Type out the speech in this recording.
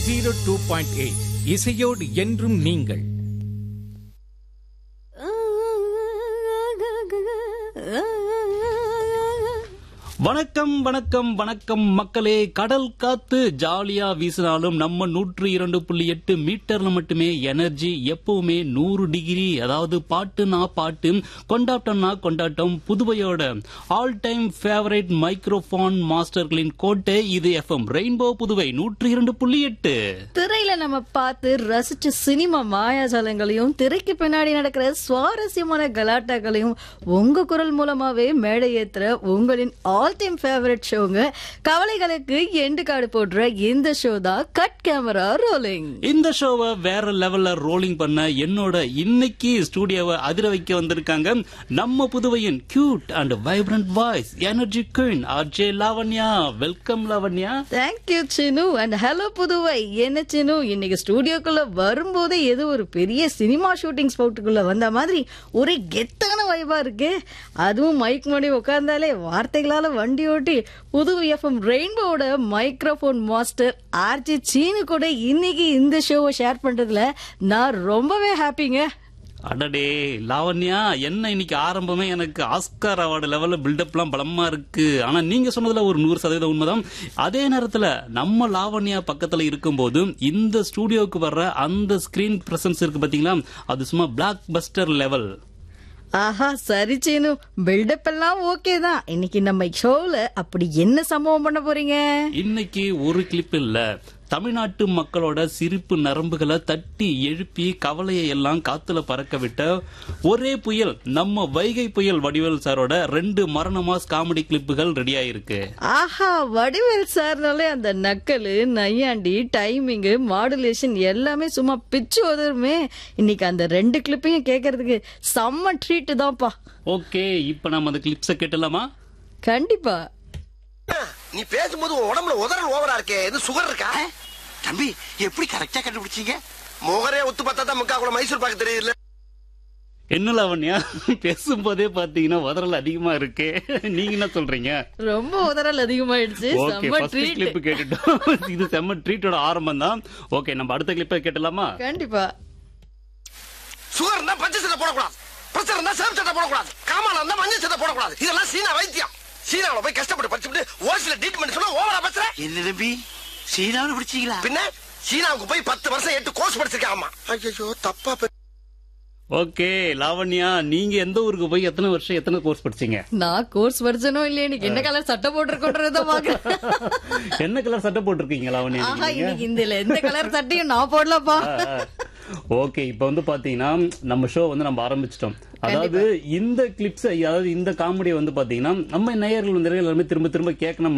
Zero two point eight இசையோடு என்றும் நீங்கள் வணக்கம் வணக்கம் வணக்கம் மக்களே கடல் காத்து ஜாலியா வீசினாலும் நம்ம நூற்று இரண்டு புள்ளி எட்டு மீட்டர்ல மட்டுமே எனர்ஜி எப்பவுமே நூறு டிகிரி அதாவது பாட்டுனா பாட்டு கொண்டாட்டம்னா கொண்டாட்டம் புதுவையோட ஆல் டைம் ஃபேவரட் மைக்ரோஃபோன் மாஸ்டர்களின் கோட்டை இது எஃப்எம் ரெயின்போ புதுவை நூற்று இரண்டு புள்ளி எட்டு திரையில நம்ம பார்த்து ரசிச்ச சினிமா மாயாஜாலங்களையும் திரைக்கு பின்னாடி நடக்கிற சுவாரஸ்யமான கலாட்டாக்களையும் உங்க குரல் மூலமாவே மேடை ஏத்துற உங்களின் ஆல் டைம் ஃபேவரட் ஷோங்க கவலைகளுக்கு எண்டு காடு போடுற இந்த ஷோ தான் கட் கேமரா ரோலிங் இந்த ஷோவை வேற லெவல்ல ரோலிங் பண்ண என்னோட இன்னைக்கு ஸ்டூடியோவை அதிர வைக்க வந்திருக்காங்க நம்ம புதுவையின் cute and vibrant voice energy queen RJ Lavanya welcome Lavanya thank you Sinu and hello Puduvai என்ன சினு இன்னைக்கு ஸ்டூடியோக்குள்ள வரும்போதே ஏதோ ஒரு பெரிய சினிமா ஷூட்டிங் ஸ்பாட்டுக்குள்ள வந்த மாதிரி ஒரே கெத்தான வைபா இருக்கு அதுவும் மைக் முன்னாடி உட்கார்ந்தாலே வார்த்தைகளால வண்டி ஓட்டி புது எஃப்எம் ரெயின்போட மைக்ரோஃபோன் மாஸ்டர் ஆர்ஜி சீனு கூட இன்னைக்கு இந்த ஷோவை ஷேர் பண்றதுல நான் ரொம்பவே ஹாப்பிங்க அடடே லாவண்யா என்ன இன்னைக்கு ஆரம்பமே எனக்கு ஆஸ்கார் அவார்டு லெவல்ல பில்டப்லாம் பலமா இருக்கு ஆனா நீங்க சொன்னதுல ஒரு நூறு சதவீதம் உண்மைதான் அதே நேரத்துல நம்ம லாவண்யா பக்கத்துல இருக்கும்போது இந்த ஸ்டூடியோவுக்கு வர்ற அந்த ஸ்கிரீன் பிரசன்ஸ் இருக்கு பாத்தீங்களா அது சும்மா பிளாக் பஸ்டர் லெவல் ஆஹா சரி சீனு பில்டப் எல்லாம் ஓகே தான் இன்னைக்கு நம்ம ஷோல அப்படி என்ன சம்பவம் பண்ண போறீங்க இன்னைக்கு ஒரு கிளிப் இல்ல தமிழ்நாட்டு மக்களோட சிரிப்பு நரம்புகளை தட்டி எழுப்பி கவலையை எல்லாம் காத்துல பறக்க விட்ட ஒரே புயல் நம்ம வைகை புயல் வடிவேல் சாரோட ரெண்டு மரண மாஸ் காமெடி கிளிப்புகள் ரெடி ஆயிருக்கு ஆஹா வடிவேல் சார்னாலே அந்த நக்கலு நையாண்டி டைமிங்கு மாடுலேஷன் எல்லாமே சும்மா பிச்சு உதருமே இன்னைக்கு அந்த ரெண்டு கிளிப்பையும் கேட்கறதுக்கு செம்ம ட்ரீட் தான்ப்பா ஓகே இப்ப நம்ம அந்த கிளிப்ஸ கேட்டலாமா கண்டிப்பா நீ பேசும்போது உன் உடம்புல உதறல் ஓவரா இருக்கே எது சுகர் இருக்கா தம்பி எப்படி கரெக்டா கண்டுபிடிச்சீங்க முகரே ஒத்து பார்த்தா தான் முக்கா கூட மைசூர் பாக்க தெரியுதுல்ல என்ன லாவண்யா பேசும்போதே பாத்தீங்கன்னா உதறல் அதிகமா இருக்கு நீங்க என்ன சொல்றீங்க ரொம்ப உதறல் அதிகமாயிடுச்சு ஓகே செம்ம ஃபர்ஸ்ட் ட்ரீட் கிளிப் கேட்டுட்டோம் இது செம்ம ட்ரீட்டோட ஆரம்பம் தான் ஓகே நம்ம அடுத்த கிளிப்பை கேட்டலாமா கண்டிப்பா சுகர் இருந்தா பச்சை சட்டை போடக்கூடாது பிரச்சனை இருந்தா சேம் சட்டை போடக்கூடாது காமால இருந்தா மஞ்சள் சட்டை போடக்கூடாது இதெல்லாம் சீனா வைத்தியம் சீனாவுல போய் கஷ்டப்பட்டு படிச்சுட்டு ஓசில ட்ரீட்மெண்ட் சொன்னா ஓவரா பேசுற என்ன தம்பி சீனாவில் பிடிச்சீங்களா பின்ன சீனாவுக்கு போய் பத்து வருஷம் எட்டு கோர்ஸ் படிச்சிருக்கேன் ஆமா ஐயோ தப்பா பே- ஓகே லாவண்யா நீங்க எந்த ஊருக்கு போய் எத்தனை வருஷம் எத்தனை கோர்ஸ் படிச்சீங்க நான் கோர்ஸ் படிச்சனோ இல்லையே இன்னைக்கு என்ன கலர் சட்டை போட்டிருக்கோன்றத பாக்குறேன் என்ன கலர் சட்டை போட்டிருக்கீங்க லாவண்யா ஆஹா நீங்க? இன்னைக்கு இந்த எந்த கலர் சட்டையும் நான் போடலப்பா ஓகே இப்போ வந்து பாத்தீங்கன்னா நம்ம ஷோ வந்து நம்ம ஆரம்பிச்சிட்டோம் அதாவது இந்த கிளிப்ஸ் அதாவது இந்த காமெடி வந்து பாத்தீங்கன்னா நம்ம நேயர்கள் வந்து எல்லாருமே திரும்ப திரும்ப கேட்கணும்